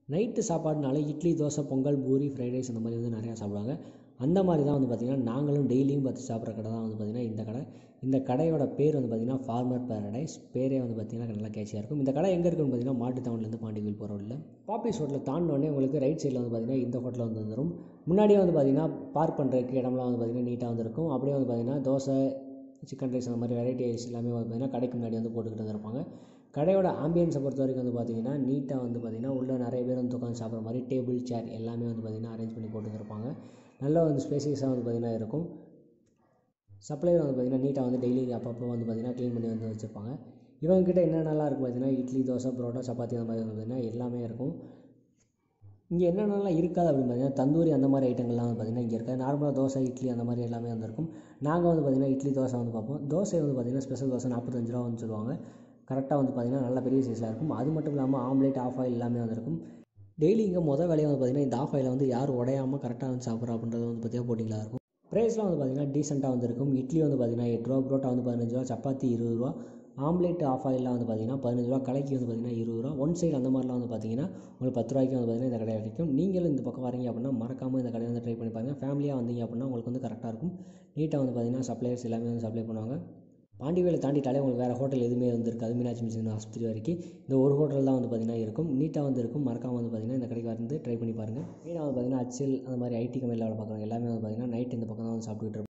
night சாப்பாடுனாலே idli dosa pongal puri fried rice அந்த மாதிரி வந்து நிறையா சாப்பிடுவாங்க அந்த மாதிரி தான் வந்து பார்த்திங்கன்னா நாங்களும் டெய்லியும் பார்த்து சாப்பிட்ற கடை தான் வந்து பார்த்திங்கன்னா இந்த கடை இந்த கடையோட பேர் வந்து பார்த்திங்கன்னா ஃபார்மர் பேரடைஸ் பேரே வந்து பார்த்திங்கன்னா நல்லா கேட்சியாக இருக்கும் இந்த கடை எங்கே இருக்குன்னு பார்த்திங்கன்னா மாட்டுத்தாவணிலேருந்து பாண்டிகோயில் போகிற வழியில் பாப்பீஸ் ஹோட்டலில் தாண்டினோடனே உங்களுக்கு ரைட் சைடில் வந்து பார்த்திங்கன்னா இந்த ஹோட்டலில் வந்து வந்துடும் முன்னாடியே வந்து பார்த்திங்கன்னா பார்க் பண்ணுறதுக்கு இடம்லாம் வந்து பார்த்திங்கன்னா நீட்டாக வந்துருக்கும் அப்படியே வந்து பார்த்திங்கன்னா தோசை சிக்கன் ரைஸ் அந்த மாதிரி வெரைட்டி ரைஸ் எல்லாமே வந்து பார்த்திங்கன்னா கடைக்கு முன்னாடி வந்து போட்டுக்கிட்டு வந்திருப்பாங்க கடையோட ஆம்பியன்ஸை பொறுத்த வரைக்கும் வந்து பார்த்திங்கன்னா நீட்டாக வந்து பார்த்திங்கன்னா உள்ளே நிறைய பேர் வந்து உட்காந்து சாப்பிட்ற மாதிரி டேபிள் சேர் எல்லாமே வந்து பார்த்திங்கன்னா அரேஞ்ச் பண்ணி போட்டுருப்பாங்க நல்லா வந்து ஸ்பேசியஸாக வந்து பார்த்திங்கன்னா இருக்கும் சப்ளையர் வந்து பார்த்திங்கன்னா நீட்டாக வந்து டெய்லி அப்பப்போ வந்து பார்த்திங்கன்னா க்ளீன் பண்ணி வந்து வச்சுருப்பாங்க இவங்ககிட்ட என்னென்னலாம் இருக்கும் பார்த்திங்கன்னா இட்லி தோசை பரோட்டா சப்பாத்தி அந்த மாதிரி வந்து பார்த்திங்கன்னா எல்லாமே இருக்கும் இங்கே என்னென்னலாம் இருக்காது அப்படின்னு பார்த்தீங்கன்னா தந்தூரி அந்த மாதிரி ஐட்டங்கள்லாம் வந்து பார்த்திங்கன்னா இங்கே இருக்காது நார்மலாக தோசை இட்லி அந்த மாதிரி எல்லாமே வந்துருக்கும் நாங்கள் வந்து பார்த்திங்கன்னா இட்லி தோசை வந்து பார்ப்போம் தோசை வந்து பார்த்திங்கன்னா ஸ்பெஷல் தோசை நாற்பத்தஞ்சு ரூபா வந்து சொல்லுவாங்க கரெக்டாக வந்து பார்த்திங்கன்னா நல்ல பெரிய சைஸில் இருக்கும் அது மட்டும் இல்லாமல் ஆம்லேட் ஆஃப் ஆயில் எல்லாமே வந்துருக்கும் டெய்லி இங்கே மொதல் வேலையாக வந்து பார்த்திங்கன்னா இந்த ஆஃப் ஆயிலை வந்து யார் உடையாமல் கரெக்டாக வந்து சாப்பிட்றா அப்படின்றது வந்து பார்த்திங்கன்னா போட்டிங்களாக இருக்கும் ப்ரைஸ்லாம் வந்து பார்த்திங்கன்னா டீசெண்டாக வந்துருக்கும் இட்லி வந்து பார்த்திங்கன்னா எட்டு ரூபா புரோட்டா வந்து பதினஞ்சு ரூபா சப்பாத்தி இருபது ரூபா ஆம்லேட் ஆஃப் ஆயிலாம் வந்து பார்த்திங்கன்னா பதினஞ்சு ரூபா கலைக்கு வந்து பார்த்திங்கன்னா இருபது ரூபா ஒன் சைடு அந்த மாதிரிலாம் வந்து பார்த்திங்கன்னா உங்களுக்கு பத்து ரூபாய்க்கு வந்து பார்த்திங்கன்னா இந்த கடையில் கிடைக்கும் நீங்களும் இந்த பக்கம் வரீங்க அப்படின்னா மறக்காமல் இந்த கடையை வந்து ட்ரை பண்ணி பாருங்கள் ஃபேமிலியாக வந்தீங்க அப்படின்னா உங்களுக்கு வந்து கரெக்டாக இருக்கும் நீட்டாக வந்து பார்த்திங்கன்னா சப்ளையர்ஸ் எல்லாமே வந்து சப்ளை பண்ணுவாங்க பாண்டிவேலை தாண்டிட்டாலே உங்களுக்கு வேறு ஹோட்டல் எதுவுமே வந்து இருக்காது மீனாட்சி மிஷன் ஆஸ்பத்திரி வரைக்கும் இந்த ஒரு ஹோட்டல் தான் வந்து பார்த்திங்கன்னா இருக்கும் நீட்டாக வந்து இருக்கும் மறக்காமல் வந்து பார்த்திங்கன்னா இந்த கடைக்கு வந்து ட்ரை பண்ணி பாருங்கள் மெயினாக வந்து பார்த்திங்கன்னா அச்சில் அந்த மாதிரி ஐடி கம்பெனியில் வேலை பார்க்குறவங்க எல்லாமே வந்து பார்த்திங்கன்னா நைட் இந்த பக்கம் தான் வந்து சாப்பிட்டுட்டு இருப்பாங்க